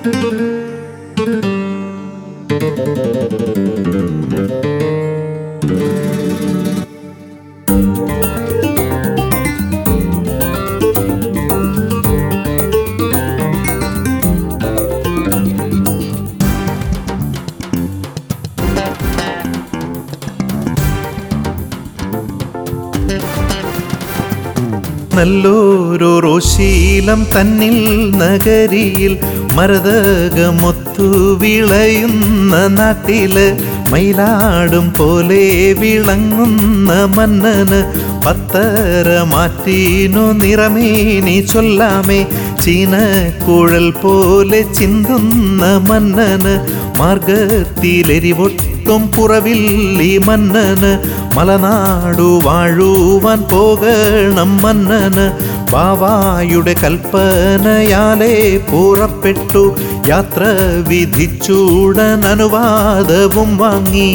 നല്ലോരോരോ ശീലം തന്നിൽ നഗരിയിൽ മരതകമൊത്തു വിളയുന്ന നാട്ടില് മയിലാടും പോലെ വിളങ്ങുന്ന മന്നന് പത്തര മാറ്റീനു നിറമേനി ചൊല്ലാമേ ചീനക്കുഴൽ പോലെ ചിന്തുന്ന മന്നന് മാർഗത്തിലെരിവൊട്ടും കുറവില്ലി മന്നന് മലനാടു വാഴുവാൻ പോകണം മന്നന് ബാവായുടെ കൽപ്പനയാലേ പുറപ്പെട്ടു യാത്ര വിധിച്ചൂടൻ അനുവാദവും വാങ്ങി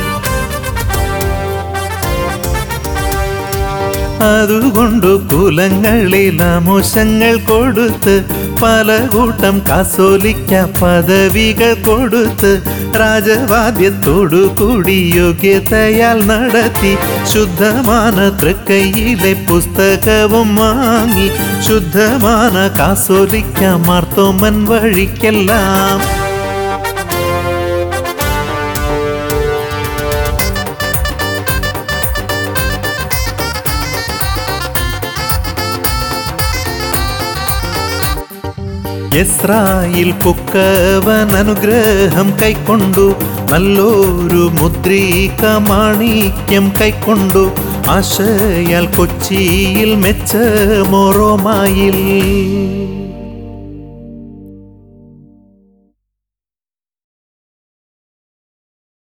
അതുകൊണ്ടു കുലങ്ങളിൽ ആമോശങ്ങൾ കൊടുത്ത് പല കൂട്ടം കാസോലിക്ക പദവികൾ കൊടുത്ത് രാജവാദ്യത്തോടു കൂടി യോഗ്യതയാൽ നടത്തി ശുദ്ധമാന തൃക്കൈയിലെ പുസ്തകവും വാങ്ങി ശുദ്ധമാന കാസോലിക്ക മാർത്തോമൻ വഴിക്കെല്ലാം ഇസ്രായിൽ പൊക്കവൻ അനുഗ്രഹം കൈക്കൊണ്ടു നല്ലൊരു മുദ്രീക മാണിക്യം കൈക്കൊണ്ടു ആശയാൽ കൊച്ചിയിൽ മെച്ച മോറോമായിൽ